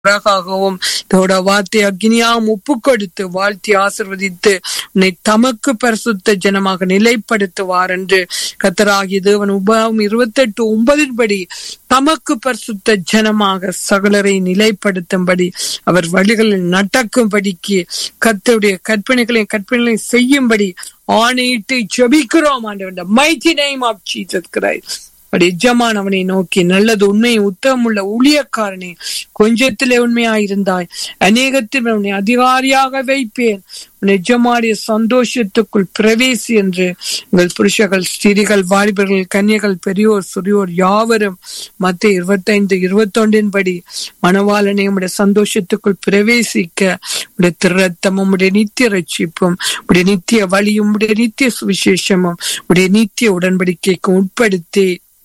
அழகாகவும் தோட வார்த்தை அக்னியாம் ஒப்பு கொடுத்து வாழ்த்தி ஆசிர்வதித்து உன்னை தமக்கு பரிசுத்த ஜனமாக நிலைப்படுத்துவார் என்று கத்தராகிய தேவன் உபாகம் இருபத்தெட்டு ஒன்பதின்படி தமக்கு பரிசுத்த ஜனமாக சகலரை நிலைப்படுத்தும்படி அவர் வழிகளில் நடக்கும்படிக்கு கத்தருடைய கற்பனைகளையும் கற்பனைகளையும் செய்யும்படி ஆணையிட்டு ஜெபிக்கிறோம் ஆண்டவர் mighty name of Jesus Christ அப்படி எஜமான் அவனை நோக்கி நல்லது உண்மை உத்தமுள்ள ஊழியக்காரனே கொஞ்சத்திலே உண்மையாயிருந்தாய் அநேகத்தில் உன்னை அதிகாரியாக வைப்பேன் உன் எஜமானிய சந்தோஷத்துக்குள் பிரவேசி என்று உங்கள் புருஷர்கள் ஸ்திரிகள் வாலிபர்கள் கன்னியர்கள் பெரியோர் சிறியோர் யாவரும் மத்திய இருபத்தைந்து இருபத்தொன்றின் படி மணவாளனை உடைய சந்தோஷத்துக்குள் பிரவேசிக்க உடைய திருரத்தமும் உடைய நித்திய ரட்சிப்பும் உடைய நித்திய வழியும் உடைய நித்திய சுவிசேஷமும் உடைய நித்திய உடன்படிக்கைக்கு உட்படுத்தி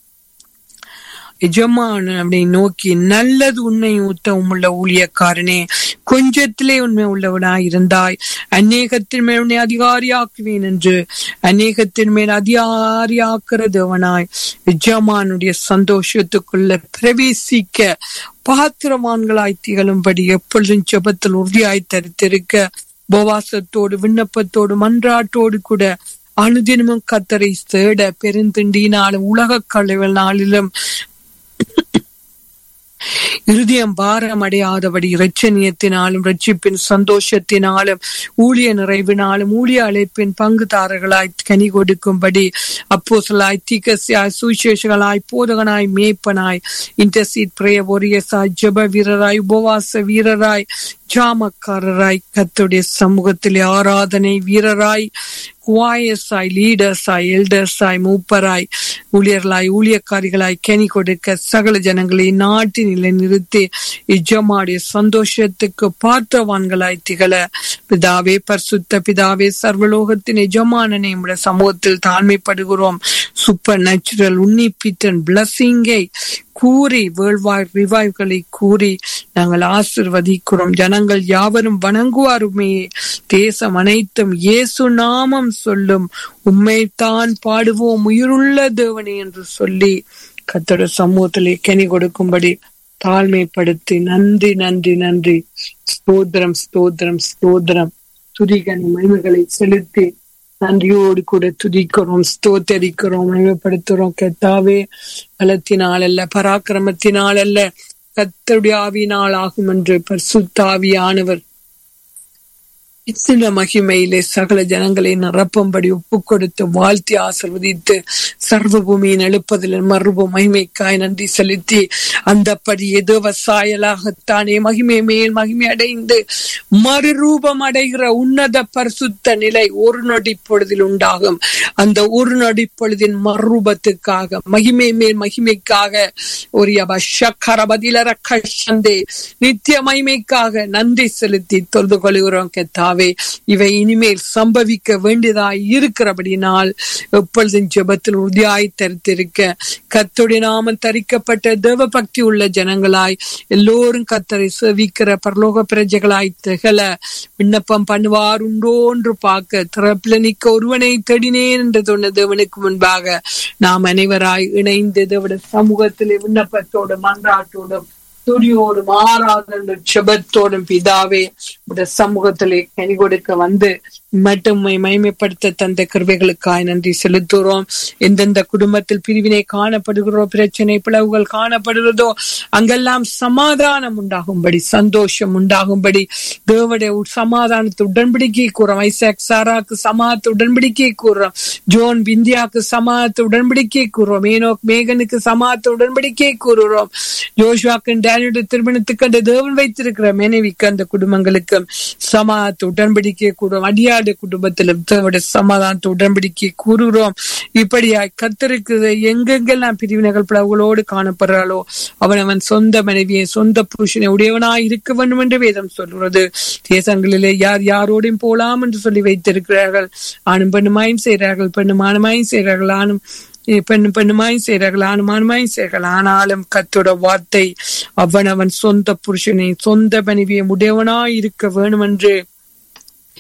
எஜமான அப்படி நோக்கி நல்லது உண்மை உத்தவம் உள்ள ஊழியக்காரனே கொஞ்சத்திலே உண்மை உள்ளவனாய் இருந்தாய் அநேகத்தின் மேல் உன்னை அதிகாரியாக்குவேன் என்று அநேகத்தின் மேல் அதிகாரியாக்குறதவனாய் எஜமானுடைய சந்தோஷத்துக்குள்ள பிரவேசிக்க பாத்திரவான்களாய் திகழும்படி எப்பொழுதும் ஜெபத்தில் உறுதியாய் தரித்திருக்க உபவாசத்தோடு விண்ணப்பத்தோடு மன்றாட்டோடு கூட அனுதினமும் கத்தரை தேட பெருந்திண்டினாலும் உலக கழிவு நாளிலும் இருதயம் பாரம் அடையாதபடி இரட்சணியத்தினாலும் ரட்சிப்பின் சந்தோஷத்தினாலும் ஊழிய நிறைவினாலும் ஊழிய அழைப்பின் பங்குதாரர்களாய் கனி கொடுக்கும்படி அப்போசலாய் தீக்கசியாய் சுவிசேஷகளாய் போதகனாய் மேய்ப்பனாய் இன்டர்சீட் பிரேய ஒரியசாய் ஜப வீரராய் உபவாச வீரராய் ஜாமக்காரராய் கத்துடைய சமூகத்திலே ஆராதனை வீரராய் குவாயஸாய் லீடர்ஸாய் எல்டர்ஸாய் மூப்பராய் ஊழியர்களாய் ஊழியக்காரிகளாய் கனி கொடுக்க சகல ஜனங்களை நாட்டி நிலை நிறுத்தி இஜமாடைய சந்தோஷத்துக்கு பார்த்தவான்களாய் திகழ பிதாவே பரிசுத்த பிதாவே சர்வலோகத்தின் எஜமானனை உடைய சமூகத்தில் தாழ்மைப்படுகிறோம் சூப்பர் நேச்சுரல் உன்னிப்பித்தன் பிளஸிங்கை கூறி வேள்வாய் ரிவாய்களை கூறி நாங்கள் ஆசிர்வதிக்கிறோம் ஜனங்கள் யாவரும் வணங்குவாருமே தேசம் அனைத்தும் இயேசு நாமம் சொல்லும் உண்மைத்தான் பாடுவோம் உயிருள்ள தேவனே என்று சொல்லி கத்தோட சமூகத்திலே கனி கொடுக்கும்படி தாழ்மைப்படுத்தி நன்றி நன்றி நன்றி ஸ்தோத்திரம் ஸ்தோத்திரம் ஸ்தோத்திரம் துதிகன மகிமைகளை செலுத்தி நன்றியோடு கூட துதிக்கிறோம் ஸ்தோத்தரிக்கிறோம் மகிமைப்படுத்துறோம் கத்தாவே பலத்தினால் அல்ல பராக்கிரமத்தினால் அல்ல கத்தருடைய ஆவினால் ஆகும் என்று பரிசுத்தாவியானவர் இத்தனை மகிமையிலே சகல ஜனங்களை நிரப்பும்படி ஒப்பு கொடுத்து வாழ்த்தி ஆசிர்வதித்து சர்வ பூமியின் எழுப்பதில் மறுபு மகிமைக்காய் நன்றி செலுத்தி அந்தப்படி ஏதோ சாயலாகத்தானே மகிமை மேல் மகிமை அடைந்து மறுரூபம் அடைகிற உன்னத பரிசுத்த நிலை ஒரு நொடி பொழுதில் உண்டாகும் அந்த ஒரு நொடி பொழுதின் மறுரூபத்துக்காக மகிமை மேல் மகிமைக்காக ஒரு ஷக்கரபதிலர கஷந்தே நித்திய மகிமைக்காக நன்றி செலுத்தி தொழுது கொள்கிறோம் கெத்தா கர்த்தாவே இவை இனிமேல் சம்பவிக்க வேண்டியதாய் இருக்கிறபடினால் எப்பொழுதும் ஜெபத்தில் உறுதியாய் தரித்திருக்க கத்துடைய நாமம் தரிக்கப்பட்ட தேவ பக்தி உள்ள ஜனங்களாய் எல்லோரும் கத்தரை சேவிக்கிற பரலோக பிரஜைகளாய் திகழ விண்ணப்பம் பண்ணுவார் உண்டோ என்று பார்க்க திறப்பில நிக்க ஒருவனை தேடினேன் என்று சொன்ன தேவனுக்கு முன்பாக நாம் அனைவராய் இணைந்து தேவட சமூகத்திலே விண்ணப்பத்தோடும் மன்றாட்டோடும் துடியோடும் ஆராதன செபத்தோடும் பிதாவே உடைய சமூகத்திலே கனி கொடுக்க வந்து மட்டும் மகிமைப்படுத்த தந்த கிருபைகளுக்காய் நன்றி செலுத்துகிறோம் எந்தெந்த குடும்பத்தில் பிரிவினை காணப்படுகிறோ பிரச்சனை பிளவுகள் காணப்படுகிறதோ அங்கெல்லாம் சமாதானம் உண்டாகும்படி சந்தோஷம் உண்டாகும்படி தேவடைய சமாதானத்து உடன்படிக்கை கூறோம் ஐசாக் சாராக்கு சமாத்து உடன்படிக்கை கூறுறோம் ஜோன் பிந்தியாக்கு சமாத்து உடன்படிக்கை கூறுறோம் ஏனோக் மேகனுக்கு சமாத்து உடன்படிக்கை கூறுகிறோம் ஜோஷுவாக்கு டேனியுடைய திருமணத்துக்கு அந்த தேவன் வைத்திருக்கிற மனைவிக்கு அந்த குடும்பங்களுக்கு சமாத்து உடன்படிக்கை கூறுவோம் அடியாடு குடும்பத்திலும் தேவடைய சமாதானத்து உடன்படிக்கை கூறுகிறோம் இப்படியாய் கத்திருக்கிறது எங்கெங்கெல்லாம் பிரிவினைகள் பிளவுகளோடு காணப்படுறாளோ அவன் அவன் சொந்த மனைவியை சொந்த புருஷனை உடையவனாய் இருக்க வேண்டும் என்று வேதம் சொல்கிறது தேசங்களிலே யார் யாரோடையும் போலாம் என்று சொல்லி வைத்திருக்கிறார்கள் ஆணும் பெண்ணுமாயும் செய்கிறார்கள் பெண்ணுமானமாயும் செய்கிறார்கள் ஆணும் பெண்ணு பெண்ணுமாய் செய்கிறார்கள் ஆணுமானுமாய் செய்கிறார்கள் ஆனாலும் கத்தோட வார்த்தை அவன் அவன் சொந்த புருஷனை சொந்த மனைவியை உடையவனாய் இருக்க வேணும் என்று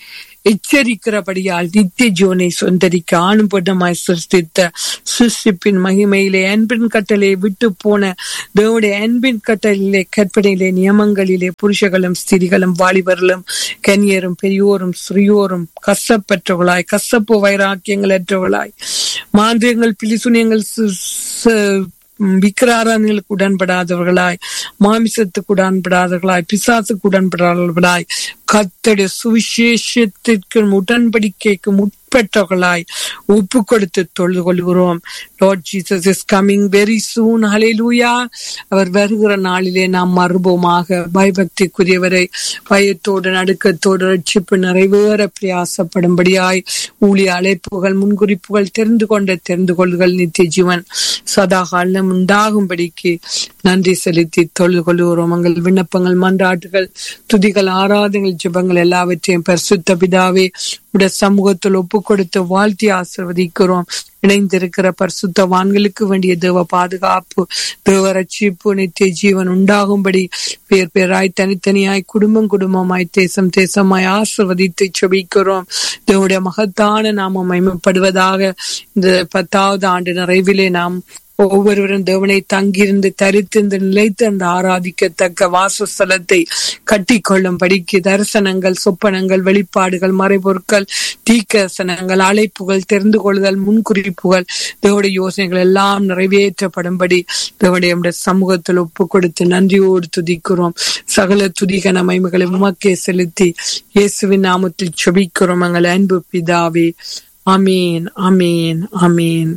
எச்சரிக்கிறபடியால் நித்திய ஜீவனை சொந்தரிக்க ஆணும் பெண்ணமாய் சிருஷ்டித்த சிருஷ்டிப்பின் மகிமையிலே அன்பின் கட்டளை விட்டு போன தேவனுடைய அன்பின் கட்டளையிலே கற்பனையிலே நியமங்களிலே புருஷர்களும் ஸ்திரிகளும் வாலிபர்களும் கன்னியரும் பெரியோரும் சிறியோரும் கசப்பற்றவர்களாய் கசப்பு வைராக்கியங்களற்றவர்களாய் மாந்திரியங்கள் பிலிசுனியங்கள் சு- சு- விக்கிராரங்களுக்கு உடன்படாதவர்களாய் மாமிசத்துக்கு உடன்படாதவர்களாய் பிசாசுக்கு உடன்படாதவர்களாய் கத்தடைய சுவிசேஷத்திற்கு உடன்படிக்கைக்கு உட்பட்டவர்களாய் ஒப்பு கொடுத்து தொழுது கொள்கிறோம் Lord Jesus is coming very soon ஹalleluya அவர் வருகிற நாளிலே நாம் மறுபோமாக பயபக்திக்குரியவரை பயத்தோடு நடுக்கத்தோடு ரட்சிப்பு நிறைவேற பிரயாசப்படும்படியாய் ஊழிய அழைப்புகள் முன்குறிப்புகள் தெரிந்து கொண்ட தெரிந்து கொள்ளுகள் நித்திய ஜீவன் சதா காலம் உண்டாகும்படிக்கு நன்றி செலுத்தி தொழுது கொள்கிறோம் உங்கள் விண்ணப்பங்கள் மன்றாட்டுகள் துதிகள் ஆராதங்கள் ஜெபங்கள் எல்லாவற்றையும் பரிசுத்த பிதாவே உடைய சமூகத்தில் ஒப்பு கொடுத்து வாழ்த்தி ஆசிர்வதிக்கிறோம் இணைந்திருக்கிற பரிசுத்தவான்களுக்கு வேண்டிய தேவ பாதுகாப்பு தேவ ரட்சிப்பு நித்திய ஜீவன் உண்டாகும்படி பேர் பேராய் தனித்தனியாய் குடும்பம் குடும்பமாய் தேசம் தேசமாய் ஆசிர்வதித்து செபிக்கிறோம் தேவனுடைய மகத்தான நாம மகிமைப்படுவதாக இந்த பத்தாவது ஆண்டு நிறைவிலே நாம் ஒவ்வொருவரும் தேவனை தங்கியிருந்து தரித்திருந்து நிலைத்து அந்த ஆராதிக்கத்தக்க வாசஸ்தலத்தை கட்டிக்கொள்ளும் படிக்கு தரிசனங்கள் சொப்பனங்கள் வெளிப்பாடுகள் மறைபொருட்கள் தீக்கசனங்கள் அழைப்புகள் தெரிந்து கொள்ளுதல் முன்குறிப்புகள் தேவடைய யோசனைகள் எல்லாம் நிறைவேற்றப்படும்படி தேவடைய நம்முடைய சமூகத்தில் ஒப்பு கொடுத்து நன்றியோடு துதிக்கிறோம் சகல துதிகன மகிமைகளை உமக்கே செலுத்தி இயேசுவின் நாமத்தில் செபிக்கிறோம் எங்கள் அன்பு பிதாவே அமீன் அமீன் அமீன்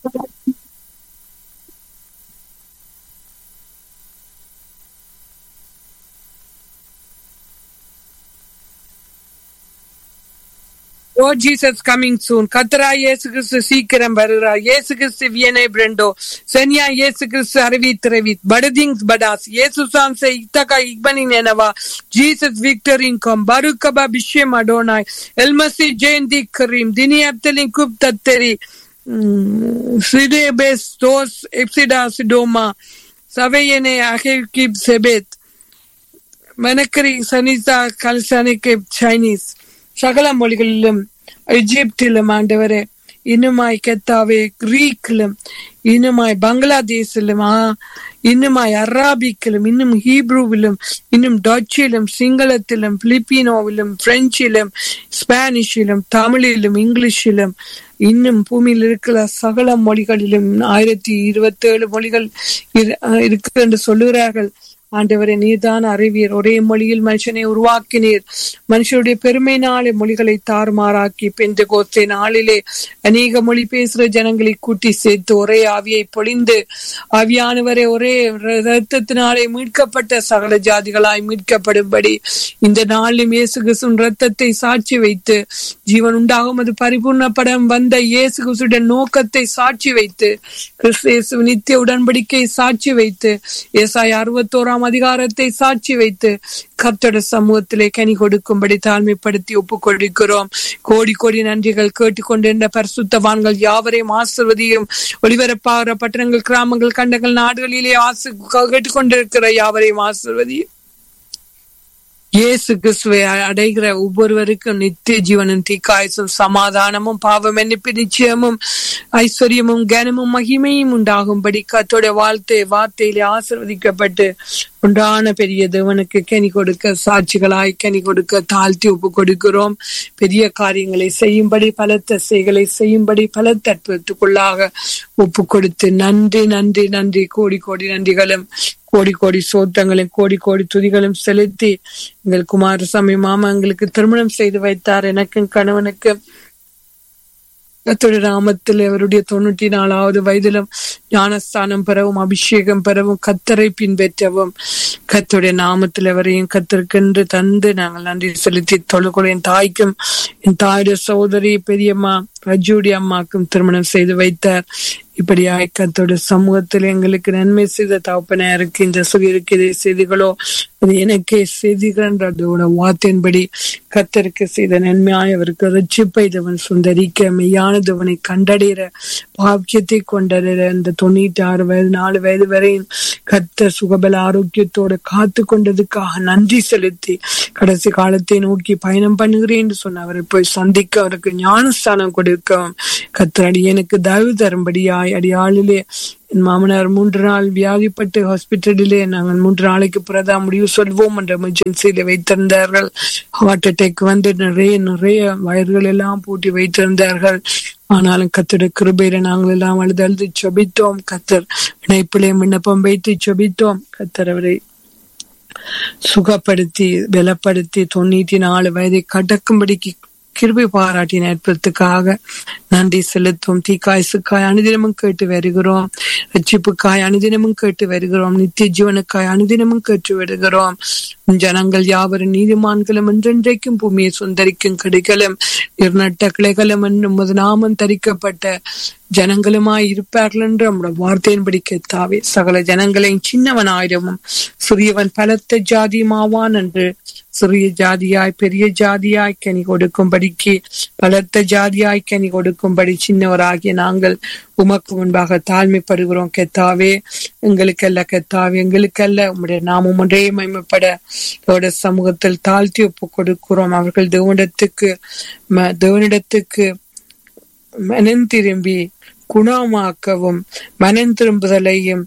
ஓ ஜீசஸ் கமிங் சூன் கத்ரா இயேசு கிறிஸ்து சீக்கிரம் வருகிறார் இயேசு கிறிஸ்து வியனை பிரண்டோ சென்யா இயேசு கிறிஸ்து அரவித் ரவித் படதிங்ஸ் படாஸ் இயேசு சான்சே இத்தகா இக்பனி நெனவா ஜீசஸ் விக்டர் இன்கம் பருக்கபா பிஷ்யம் அடோனாய் எல்மசி ஜெயந்தி கரீம் தினி அப்தலின் குப் தத்தரி சிடேபேஸ் தோஸ் எப்சிடா சிடோமா சவையனே அகேகிப் செபேத் மெனக்கரி சனிதா கல்சனிக்கு சைனீஸ் சகல மொழிகளிலும் எஜிப்திலும் ஆண்டவரே இன்னுமாய் கெத்தாவே கிரீக்கிலும் இன்னுமாய் பங்களாதேஷிலும் ஆ இன்னுமாய் அராபிக்கிலும் இன்னும் ஹீப்ரூவிலும் இன்னும் டச்சிலும் சிங்களத்திலும் பிலிப்பினோவிலும் பிரெஞ்சிலும் ஸ்பானிஷிலும் தமிழிலும் இங்கிலீஷிலும் இன்னும் பூமியில் இருக்கிற சகல மொழிகளிலும் ஆயிரத்தி இருபத்தி ஏழு மொழிகள் இரு- இருக்கு என்று சொல்லுகிறார்கள் ஆண்டவரே நீர்தான் அறிவீர் ஒரே மொழியில் மனுஷனை உருவாக்கினீர் மனுஷருடைய பெருமையினாலே மொழிகளை தாறுமாறாக்கி பெந்த கோஸ்தே நாளிலே அநேக மொழி பேசுற ஜனங்களை கூட்டி சேர்த்து ஒரே ஆவியை பொழிந்து ஆவியானவரே ஒரே ரத்தத்தினாலே மீட்கப்பட்ட சகல ஜாதிகளாய் மீட்கப்படும்படி இந்த நாளிலும் இயேசு கிறிஸ்துவின் ரத்தத்தை சாட்சி வைத்து ஜீவன் உண்டாகும் அது பரிபூர்ணப்படம் வந்த இயேசு கிறிஸ்துடைய நோக்கத்தை சாட்சி வைத்து கிறிஸ்து இயேசு நித்திய உடன்படிக்கை சாட்சி வைத்து ஏசாய் அறுபத்தோராம் அதிகாரத்தை சாட்சி வைத்து கர்த்தட சமூகத்திலே கனி கொடுக்கும்படி தாழ்மைப்படுத்தி ஒப்புக் கொடுக்கிறோம் கோடி கோடி நன்றிகள் கேட்டுக்கொண்டிருந்த பரிசுத்தவான்கள் யாவரையும் ஆசிர்வதியும் ஒளிபரப்பாகிற பட்டணங்கள் கிராமங்கள் கண்டங்கள் நாடுகளிலே ஆசு கேட்டுக்கொண்டிருக்கிற யாவரையும் ஆசிர்வதியும் இயேசு கிறிஸ்துவை அடைகிற ஒவ்வொருவருக்கும் நித்திய ஜீவனும் தீக்காயசும் சமாதானமும் பாவ மன்னிப்பு நிச்சயமும் ஐஸ்வர்யமும் கனமும் மகிமையும் உண்டாகும்படி கத்தோட வாழ்த்தை வார்த்தையிலே ஆசிர்வதிக்கப்பட்டு உண்டான பெரிய தேவனுக்கு கனி கொடுக்க சாட்சிகளாய் கனி கொடுக்க தாழ்த்தி ஒப்பு கொடுக்கிறோம் பெரிய காரியங்களை செய்யும்படி பலத்த செய்களை செய்யும்படி பல தத்துவத்துக்குள்ளாக ஒப்பு கொடுத்து நன்றி நன்றி நன்றி கோடி கோடி நன்றிகளும் கோடி கோடி சோத்தங்களும் கோடி கோடி துதிகளும் செலுத்தி எங்கள் குமாரசாமி மாமா எங்களுக்கு திருமணம் செய்து வைத்தார் எனக்கும் கணவனுக்கு கர்த்தருடைய நாமத்தில் அவருடைய தொண்ணூற்றி நாலாவது வயதிலும் ஞானஸ்தானம் பெறவும் அபிஷேகம் பெறவும் கத்தரை பின்பற்றவும் கர்த்தருடைய நாமத்தில் அவரையும் கத்திருக்கென்று தந்து நாங்கள் நன்றி செலுத்தி தொழுகொள்ள என் தாய்க்கும் என் தாயுடைய சகோதரி பெரியம்மா பிரஜுடி அம்மாக்கும் திருமணம் செய்து வைத்தார் இப்படியாய் கத்தோட சமூகத்தில் எங்களுக்கு நன்மை செய்த தகப்பனாருக்கு இந்த சிறிய செய்திகளோ அது எனக்கே செய்திகளோட வார்த்தையின்படி கத்தருக்கு செய்த நன்மையாய் அவருக்கு ரட்சிப்பை தேவன் சுந்தரிக்க மெய்யானதவனை கண்டடைகிற பாக்கியத்தை கொண்டடைகிற இந்த தொண்ணூற்றி ஆறு வயது நாலு வயது வரையும் கத்த சுகபல ஆரோக்கியத்தோட காத்து கொண்டதுக்காக நன்றி செலுத்தி கடைசி காலத்தை நோக்கி பயணம் பண்ணுகிறேன் என்று சொன்ன அவரை போய் சந்திக்க அவருக்கு ஞானஸ்தானம் கொடுக்க கத்தர் அடியனுக்கு தயவு தரும்படியாய் அடியாளிலே என் மாமனார் மூன்று நாள் வியாதிப்பட்டு ஹாஸ்பிட்டலிலே நாங்கள் மூன்று நாளைக்கு பிறதா முடிவு சொல்வோம் என்ற எமர்ஜென்சியில வைத்திருந்தார்கள் ஹார்ட் அட்டாக் வந்து நிறைய நிறைய வயர்கள் எல்லாம் பூட்டி வைத்திருந்தார்கள் ஆனாலும் கத்தோட கிருபையில நாங்கள் எல்லாம் அழுது அழுது சொபித்தோம் கத்தர் இணைப்பிலே விண்ணப்பம் வைத்து சொபித்தோம் கத்தர் அவரை சுகப்படுத்தி பலப்படுத்தி தொண்ணூத்தி நாலு வயதை கடக்கும்படிக்கு கிருபை பாராட்டின அற்புதத்துக்காக நன்றி செலுத்தும் தீக்காய்சுக்காய் அனுதினமும் கேட்டு வருகிறோம் ரட்சிப்புக்காய் அனுதினமும் கேட்டு வருகிறோம் நித்திய ஜீவனுக்காய் அனுதினமும் கேட்டு வருகிறோம் ஜனங்கள் யாவரும் நீதிமான்களும் என்றென்றைக்கும் பூமியை சுந்தரிக்கும் கடிகளும் நிர்நட்ட கிளைகளும் என்னும் நாமம் தரிக்கப்பட்ட ஜனங்களுமாய் இருப்பார்கள் என்று நம்முடைய வார்த்தையின்படி கேத்தாவே சகல ஜனங்களையும் சின்னவன் ஆயிரமும் சிறியவன் பலத்த ஜாதியுமாவான் என்று சிறிய ஜாதியாய் பெரிய ஜாதியாய் கனி கொடுக்கும்படிக்கு பலத்த ஜாதியாய் கனி கொடுக்கும்படி சின்னவராகிய நாங்கள் உமக்கு முன்பாக தாழ்மைப்படுகிறோம் கெத்தாவே எங்களுக்கல்ல கெத்தாவே எங்களுக்கல்ல உம்முடைய நாமம் ஒன்றே மைமைப்பட இதோட சமூகத்தில் தாழ்த்தி ஒப்பு கொடுக்கிறோம் அவர்கள் தேவனிடத்துக்கு தேவனிடத்துக்கு மனம் திரும்பி குணமாக்கவும் மனம் திரும்புதலையும்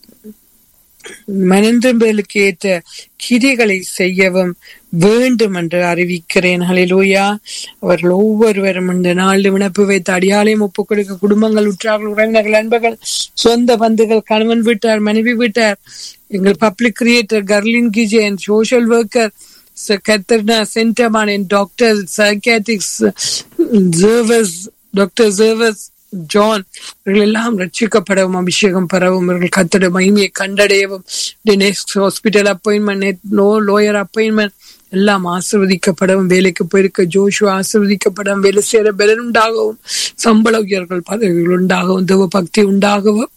மனம் திரும்புதலுக்கு ஏற்ற கிரிகளை செய்யவும் வேண்டும் என்று அறிவிக்கிறேன் ஹலிலூயா அவர்கள் ஒவ்வொருவரும் இந்த நாளில் விண்ணப்பு வைத்து அடியாலயம் ஒப்புக் கொடுக்க குடும்பங்கள் உற்றார்கள் உறவினர்கள் நண்பர்கள் சொந்த பந்துகள் கணவன் வீட்டார் மனைவி வீட்டார் எங்கள் பப்ளிக் கிரியேட்டர் கர்லின் கிஜன் சோசியல் ஒர்க்கர் கத்தர்னா சென்டர்மான் என் doctor psychiatrics Jarvis doctor Jarvis John இவர்கள் எல்லாம் ரட்சிக்கப்படவும் அபிஷேகம் பெறவும் இவர்கள் கத்தட மகிமையை கண்டடையவும் next hospital appointment no lower appointment எல்லாம் ஆசிர்வதிக்கப்படவும் வேலைக்கு போயிருக்க ஜோஷு ஆசிர்வதிக்கப்படவும் வேலை செய்யற பலன் உண்டாகவும் சம்பள உயர்கள் பதவிகள் உண்டாகவும் தேவ பக்தி உண்டாகவும்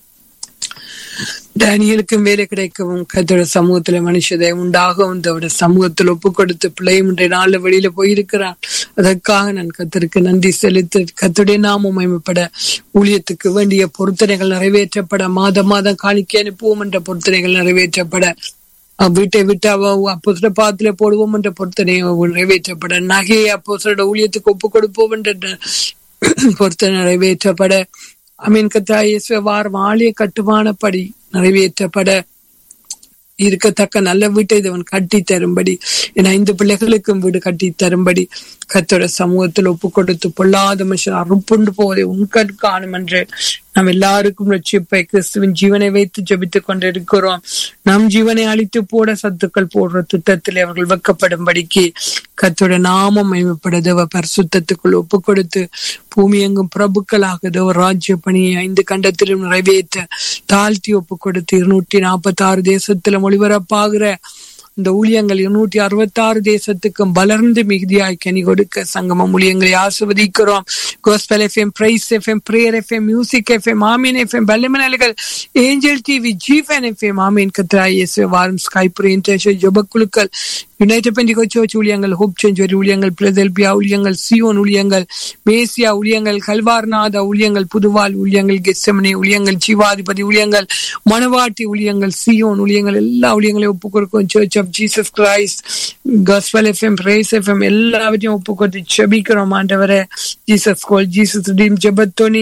டேனியலுக்கும் வேலை கிடைக்கவும் கத்தோட சமூகத்துல மனுஷதை உண்டாகவும் தோட சமூகத்தில் ஒப்பு கொடுத்து பிள்ளையும் இன்றைய நாள்ல வெளியில போயிருக்கிறான் அதற்காக நான் கத்தருக்கு நன்றி செலுத்து கத்துடைய நாமம் மேம்பட ஊழியத்துக்கு வேண்டிய பொருத்தனைகள் நிறைவேற்றப்பட மாதம் மாதம் காணிக்கை அனுப்புவோம் என்ற பொருத்தனைகள் நிறைவேற்றப்பட வீட்டை விட்டு அவ அப்போசர பாத்துல போடுவோம் என்ற பொருத்தனை நிறைவேற்றப்பட நகையை அப்போசரோட ஊழியத்துக்கு ஒப்பு கொடுப்போம் என்ற பொருத்தனை நிறைவேற்றப்பட அமீன் கத்தாயேசுவ வாரம் ஆலய கட்டுமானப்படி நிறைவேற்றப்பட இருக்கத்தக்க நல்ல வீட்டை தேவன் கட்டி தரும்படி என் ஐந்து பிள்ளைகளுக்கும் வீடு கட்டி தரும்படி கத்தோட சமூகத்தில் ஒப்பு கொடுத்து பொல்லாத மனுஷன் அறுப்புண்டு போவதை உன்கண் காணும் என்று நாம் எல்லாருக்கும் ரட்சிப்பை கிறிஸ்துவின் ஜீவனை வைத்து ஜபித்துக் கொண்டிருக்கிறோம் நம் ஜீவனை அழித்து போட சத்துக்கள் போடுற திட்டத்தில் அவர்கள் வைக்கப்படும்படிக்கு கத்தோட நாமம் மேம்பட தேவ பரிசுத்தத்துக்குள் ஒப்பு கொடுத்து பூமி எங்கும் பிரபுக்களாக தேவ ராஜ்ய பணியை ஐந்து கண்டத்திலும் நிறைவேற்ற தாழ்த்தி ஒப்பு கொடுத்து இருநூற்றி நாற்பத்தி ஆறு தேசத்துல ஒளிபரப்பாகிற இந்த ஊழியங்கள் இருநூற்றி அறுபத்தி ஆறு தேசத்துக்கும் வளர்ந்து மிகுதியாய் கனி கொடுக்க சங்கமம் ஊழியங்களை ஆசிர்வதிக்கிறோம் gospel FM praise FM prayer FM music FM ஆமீன் எஃப்எம் பல்லமனல்கள் ஏஞ்சல் டிவி ஜீஃபன் எஃப்எம் ஆமீன் கத்ராய் எஸ் வாரம் ஸ்கைப் இன்டர்ஷன் ஜபக்குழுக்கள் யுனைடெட் பெண்டிகோ சர்ச் ஊழியங்கள் ஹோப் செஞ்சுவரி ஊழியங்கள் பிளதெல்பியா ஊழியங்கள் சியோன் ஊழியங்கள் மேசியா ஊழியங்கள் கல்வார்நாத ஊழியங்கள் புதுவால் ஊழியங்கள் கெஸ்டமனி ஊழியங்கள் ஜீவாதிபதி ஊழியங்கள் மணவாட்டி ஊழியங்கள் சியோன் ஊழியங்கள் எல்லா ஊழியங்களையும் ஒப்பு கொடுக்கும் சர்ச் ஆஃப் ஜீசஸ் கிரைஸ்ட் கஸ்வல் எஃப்எம் பிரேஸ் எஃப்எம் எல்லாவற்றையும் ஒப்பு கொடுத்து செபிக்கிறோம் ஆண்டவரை ஜீசஸ் கோல் ஜீசஸ் டீம் ஜெபத்தோனி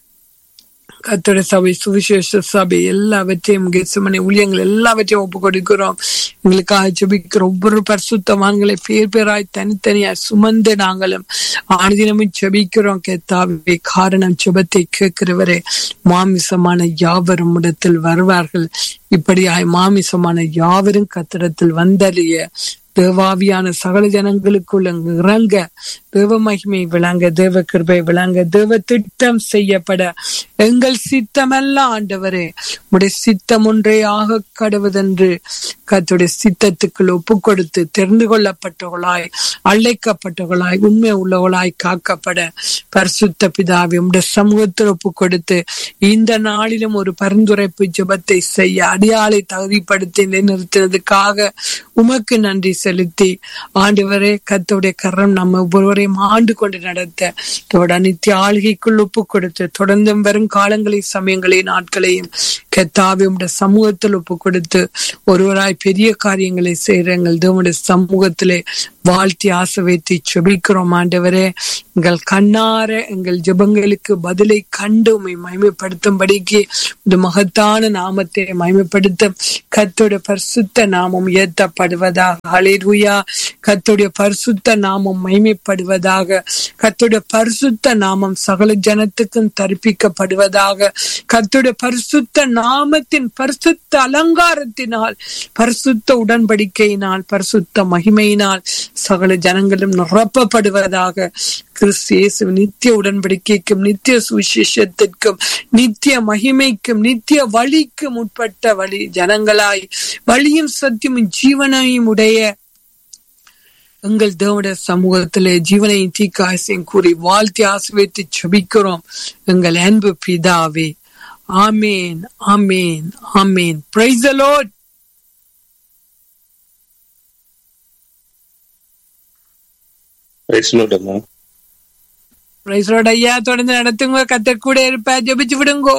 கத்தோட சபை சுவிசேஷ சபை எல்லாவற்றையும் கெசமனை ஊழியங்கள் எல்லாவற்றையும் ஒப்பு கொடுக்கிறோம் எங்களுக்காக ஜெபிக்கிற ஒவ்வொரு பரிசுத்தவான்களை பேர் பேராய் தனித்தனியா சுமந்து நாங்களும் ஆனதினமும் ஜெபிக்கிறோம் கேத்தாவே காரணம் ஜெபத்தை கேட்கிறவரே மாமிசமான யாவரும் இடத்தில் வருவார்கள் இப்படியாய் மாமிசமான யாவரும் கத்திடத்தில் வந்தறிய தேவாவியான சகல ஜனங்களுக்குள்ள இறங்க தேவ மகிமை விளங்க தேவ கிருபை விளங்க தேவ திட்டம் செய்யப்பட எங்கள் சித்தமல்ல ஆண்டவரே உடைய சித்தம் ஒன்றே ஆக கடவுதென்று கத்துடைய சித்தத்துக்குள் ஒப்பு கொடுத்து தெரிந்து கொள்ளப்பட்டவர்களாய் அழைக்கப்பட்டவர்களாய் உண்மை உள்ளவர்களாய் காக்கப்பட பரிசுத்த பிதாவை உடைய சமூகத்தில் ஒப்பு கொடுத்து இந்த நாளிலும் ஒரு பரிந்துரைப்பு ஜெபத்தை செய்ய அடியாளை தகுதிப்படுத்தி நிறுத்தினதுக்காக உமக்கு நன்றி செலுத்தி ஆண்டவரே கத்தோடைய கரம் நம்ம ஒவ்வொருவரையும் ஆண்டு கொண்டு நடத்த தோட நித்திய ஆளுகைக்குள் ஒப்பு கொடுத்து தொடர்ந்தும் வரும் காலங்களையும் சமயங்களையும் நாட்களையும் கத்தாவி உடைய சமூகத்தில் ஒப்பு கொடுத்து ஒருவராய் பெரிய காரியங்களை செய்யற எங்கள் தேவனுடைய சமூகத்திலே வாழ்த்தி ஆசை வைத்து செபிக்கிறோம் ஆண்டவரே எங்கள் கண்ணார எங்கள் ஜெபங்களுக்கு பதிலை கண்டு உண்மை மகிமைப்படுத்தும்படிக்கு இந்த மகத்தான நாமத்தை மகிமைப்படுத்த கத்தோட பரிசுத்த நாமம் ஏத்தப்படுவதாக ஹalleluya கத்தோடைய பரிசுத்த நாமம் மகிமைப்படுவதாக கத்தோடைய பரிசுத்த நாமம் சகல ஜனத்துக்கும் தரிப்பிக்கப்படுவதாக கத்தோடைய பரிசுத்த நாமத்தின் பரிசுத்த அலங்காரத்தினால் பரிசுத்த உடன்படிக்கையினால் பரிசுத்த மகிமையினால் சகல ஜனங்களும் நிரப்பப்படுவதாக கிறிஸ்து இயேசு நித்திய உடன்படிக்கைக்கும் நித்திய சுவிசேஷத்திற்கும் நித்திய மகிமைக்கும் நித்திய வழிக்கும் உட்பட்ட வழி ஜனங்களாய் வழியும் சத்தியமும் ஜீவனையும் உடைய எங்கள் தேவனுடைய சமூகத்திலே ஜீவனையும் தீக்காசையும் கூறி வாழ்த்தி ஆசிர்வதித்து செபிக்கிறோம் எங்கள் அன்பு பிதாவே ஆமேன் ஆமேன் ஆமேன் பிரைஸ் லார்ட் பிரைஸ் லார்ட் அம்மா பிரைஸ் லார்ட் ஐயா தொடர்ந்து நடத்துங்க கத்தர் கூட இருப்ப ஜெபிச்சு விடுங்கோ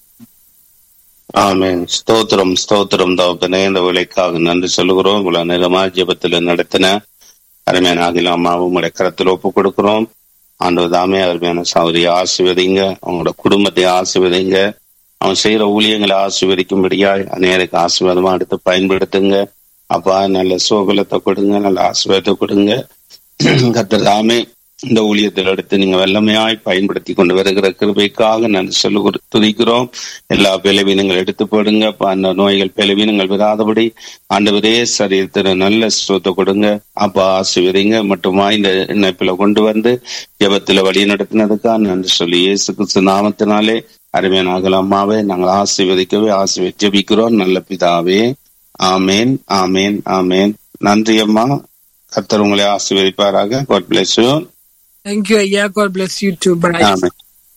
ஆமென் ஸ்தோத்திரம் ஸ்தோத்திரம் தகப்பனே இந்த வேலைக்காக நன்றி சொல்லுகிறோம் இவ்வளவு நேரமா ஜெபத்துல நடத்தின அருமையான ஆகில அம்மாவும் உங்களுடைய கரத்தில் ஒப்பு கொடுக்கிறோம் ஆண்டவர் தாமே அருமையான சௌரியை ஆசிர்வதிங்க அவங்களோட குடும்பத்தை ஆசிர்வதிங்க அவன் செய்யற ஊழியங்களை ஆசீர்வதிக்கும்படியாய் அநேருக்கு ஆசீர்வாதமா எடுத்து பயன்படுத்துங்க அப்பா நல்ல சோகலத்தை கொடுங்க நல்ல ஆசீர்வாதத்தை கொடுங்க கர்த்தர் தாமே இந்த ஊழியத்தில் எடுத்து நீங்க வல்லமையாய் பயன்படுத்தி கொண்டு வருகிற கிருபைக்காக நான் சொல்லு துதிக்கிறோம் எல்லா பலவீனங்கள் எடுத்து போடுங்க அப்ப அந்த நோய்கள் பலவீனங்கள் விடாதபடி ஆண்டவரே சரீரத்தில் நல்ல சுத்தத்தை கொடுங்க அப்பா ஆசிர்வதிங்க மட்டுமா இந்த இணைப்பில கொண்டு வந்து ஜபத்துல வழி நடத்தினதுக்கா நன்றி சொல்லி இயேசு கிறிஸ்து நாமத்தினாலே அருமையான அகலம்மாவே நாங்கள் ஆசீர்வதிக்கவே ஆசீர்வதி ஜெபிக்கிறோம் நல்ல பிதாவே ஆமேன் ஆமேன் ஆமேன் நன்றி அம்மா கர்த்தர் உங்களை ஆசீர்வதிப்பாராக காட் பிளஸ் யூ தேங்க்யூ ஐயா God bless you too bye ஆமென்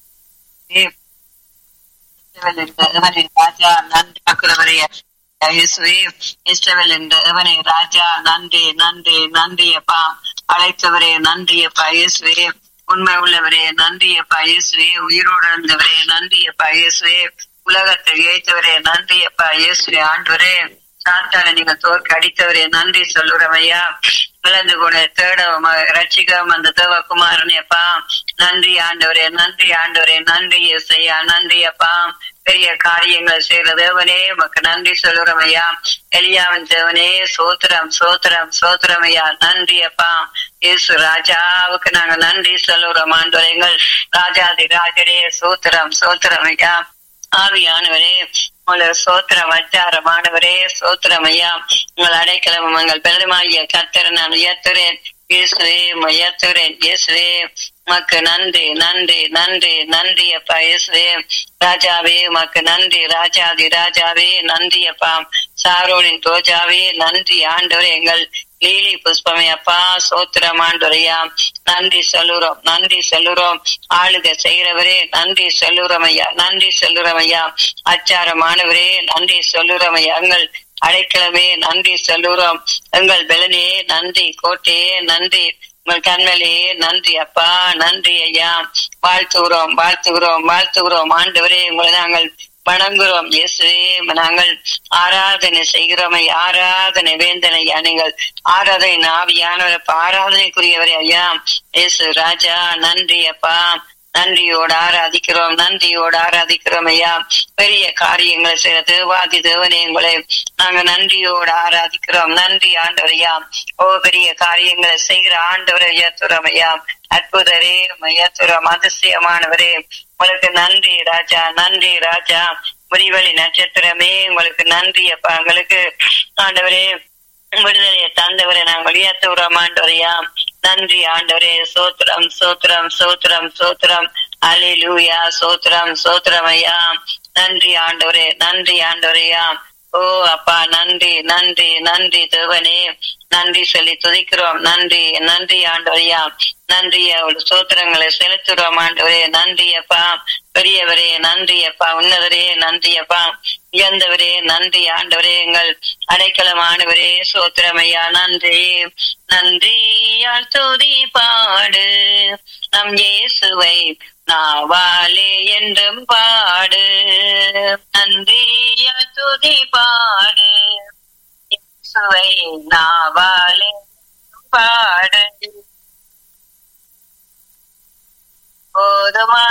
ராஜா நன்றி அக்குறவரைய இயேசுவே இஸ்ரவேல் என்ற எவனே ராஜா நன்றி நன்றி நன்றி அப்பா அழைத்தவரே நன்றி அப்பா இயேசுவே உண்மை உள்ளவரே நன்றி அப்பா இயேசுவே உயிரோடு இருந்தவரே நன்றி அப்பா இயேசுவே உலகத்தை ஏய்த்தவரே நன்றி அப்பா இயேசுவே ஆண்டவரே சாத்தான நீங்க தோற்க அடித்தவரே நன்றி சொல்லுறோம் ஐயா விளந்து கூட தேடவும் ரட்சிக்கவும் அந்த தேவகுமாரனே அப்பா நன்றி ஆண்டவரே நன்றி ஆண்டவரே நன்றி இசையா நன்றி அப்பா பெரிய காரியங்கள் செய்யற தேவனே உமக்கு நன்றி சொல்லுறோம் ஐயா எலியாவின் தேவனே சோத்திரம் சோத்திரம் சோத்திரம் ஐயா நன்றி அப்பா இயேசு ராஜாவுக்கு நாங்க நன்றி சொல்லுறோம் ஆண்டவரே எங்கள் ராஜாதி ராஜரே சோத்திரம் சோத்திரம் ஐயா ஆவியானவரே உங்களை சோத்திரம் வச்சாரமானவரே சோத்திரம் ஐயா உங்கள் அடைக்கலம் உங்கள் பெருமாகிய கத்தரை நான் உயர்த்துறேன் இயேசுவே உயர்த்துறேன் இயேசுவே உமக்கு நன்றி நன்றி நன்றி நன்றி அப்பா இயேசுவே ராஜாவே உமக்கு நன்றி ராஜாதி ராஜாவே நன்றி அப்பா சாரோனின் தோஜாவே நன்றி ஆண்டவரே எங்கள் லீலி புஷ்பமே அப்பா சோத்திரம் ஆண்டவரையா நன்றி சொல்லுறோம் நன்றி சொல்லுறோம் ஆளுக செய்கிறவரே நன்றி சொல்லுறோம் ஐயா நன்றி சொல்லுறோம் ஐயா அச்சாரமானவரே நன்றி சொல்லுறோம் ஐயா எங்கள் அடைக்கலமே நன்றி சொல்லுறோம் எங்கள் பெலனே நன்றி கோட்டையே நன்றி உங்கள் கண்மலே நன்றி அப்பா நன்றி ஐயா வாழ்த்துகிறோம் வாழ்த்துகிறோம் வாழ்த்துகிறோம் ஆண்டவரே உங்களை நாங்கள் வணங்குகிறோம் இயேசுவே நாங்கள் ஆராதனை செய்கிறோம் ஐயா ஆராதனை வேந்தனை ஐயா நீங்கள் ஆராதனை ஆவியானவர் ஆராதனைக்குரியவரே ஐயா இயேசு ராஜா நன்றி அப்பா நன்றியோடு ஆராதிக்கிறோம் நன்றியோடு ஆராதிக்கிறோம் ஐயா பெரிய காரியங்களை செய்யற தேவாதி தேவனே உங்களை நாங்க நன்றியோடு ஆராதிக்கிறோம் நன்றி ஆண்டவரையா ஓ பெரிய காரியங்களை செய்கிற ஆண்டவரை உயர்த்துறோம் ஐயா அற்புதரே உயர்த்துறோம் அதிசயமானவரே உங்களுக்கு நன்றி ராஜா நன்றி ராஜா முடிவழி நட்சத்திரமே உங்களுக்கு நன்றி அப்பா உங்களுக்கு ஆண்டவரே விடுதலையை தந்தவரை நாங்கள் உயர்த்துகிறோம் ஆண்டவரையா நன்றி ஆண்டவரே சோத்திரம் சோத்திரம் சோத்திரம் சோத்திரம் அலிலூயா சோத்திரம் சோத்திரம் ஐயா நன்றி ஆண்டவரே நன்றி ஆண்டவரையா ஓ அப்பா நன்றி நன்றி நன்றி தேவனே நன்றி சொல்லி துதிக்கிறோம் நன்றி நன்றி ஆண்டவரையா நன்றி அவள் சோத்திரங்களை செலுத்துறோம் ஆண்டவரே நன்றி அப்பா பெரியவரே நன்றி அப்பா உன்னதரே நன்றி அப்பா உயர்ந்தவரே நன்றி ஆண்டவரே எங்கள் அடைக்கலமானவரே சோத்திரமையா நன்றி நன்றியால் துதி பாடு நம் இயேசுவை நாவாலே என்றும் பாடு நன்றியால் துதி பாடு இயேசுவை நாவாலே பாடு போதுமான